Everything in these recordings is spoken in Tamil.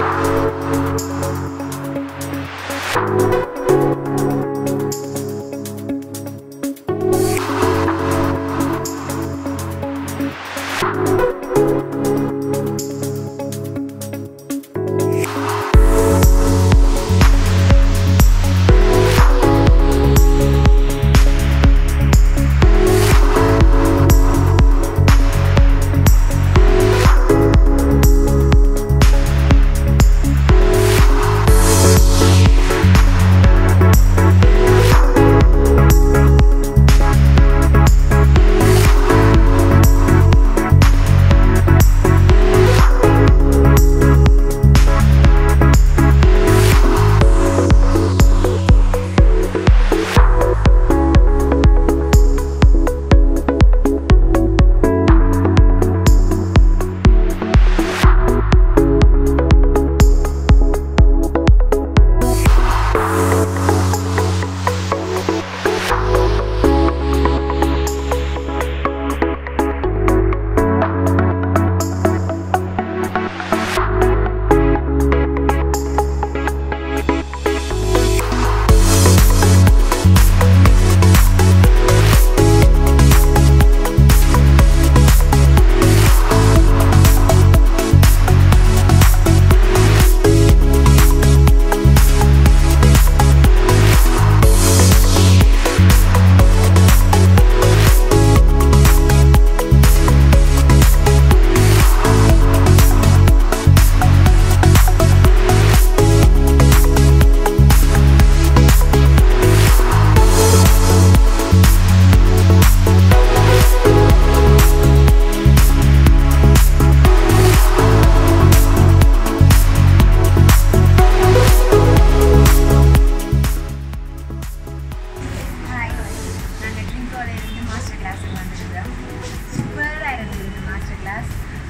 ஹாய் நாங்கள் ட்ரிங்கோல இருந்து மாஸ்டர் கிளாஸுக்கு வந்துருக்கிறோம் சூப்பராக இருந்தது இந்த மாஸ்டர் கிளாஸ்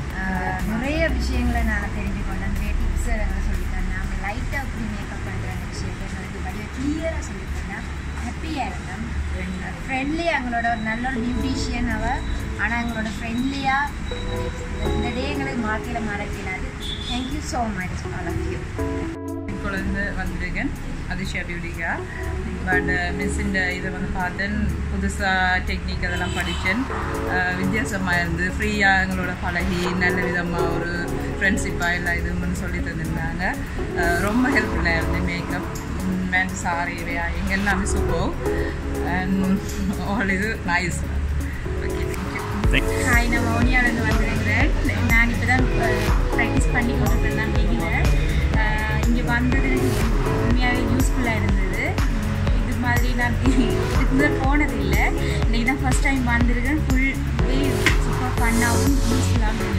நிறைய விஷயங்களை நான் தெரிஞ்சுக்கொண்டேன் நிறைய டிப்ஸ் எங்களை சொல்லித்தந்தேன் அவங்க லைட்டாக அப்படி மேக்கப் பண்ணுற அந்த விஷயத்தை எங்களுக்கு வடிவ கிளியராக சொல்லித்தந்தேன் ஹாப்பியாக இருந்தேன் ஃப்ரெண்ட்லி எங்களோட ஒரு நல்ல ஒரு பியூட்டிஷியன் அவ ஆனால் எங்களோட ஃப்ரெண்ட்லியாக இந்த டே எங்களுக்கு மார்க்கையில் மறக்கிறாது thank you so much all of you குழந்தை வந்திருக்கேன் அதிஷா பியூட்டிக்கா பட் மிஸ்ஸின் இதை வந்து பார்த்தேன் புதுசாக டெக்னிக் அதெல்லாம் படித்தேன் வித்தியாசமாக இருந்து ஃப்ரீயாக எங்களோட பழகி நல்ல விதமாக ஒரு ஃப்ரெண்ட்ஷிப்பாக எல்லா இதுவும் சொல்லி தந்திருந்தாங்க அஹ் ரொம்ப ஹெல்ப்ஃபுல்லாக இருந்து மேக்கப் மேன் சாரி இவையா எங்கள் எல்லாமே சூப்பர் அண்ட் ஆல் இது நைஸ் ஓகே தேங்க்யூ ஹாய் நான் மௌனியாவிலேருந்து வந்திருக்கிறேன் நான் இப்போ தான் ப்ராக்டிஸ் பண்ணி கொண்டிருக்கிறேன் நான் வெளியில் இங்கே வந்தது எனக்கு உண்மையாகவே யூஸ்ஃபுல்லாக இருந்தது உம், இது மாதிரி நான் இதுக்கு முதல் போனது இல்லை இன்றைக்கி தான் ஃபஸ்ட் டைம் வந்திருக்கேன் ஃபுல் சூப்பர் ஃபன்னாகவும் யூஸ்ஃபுல்லாகவும்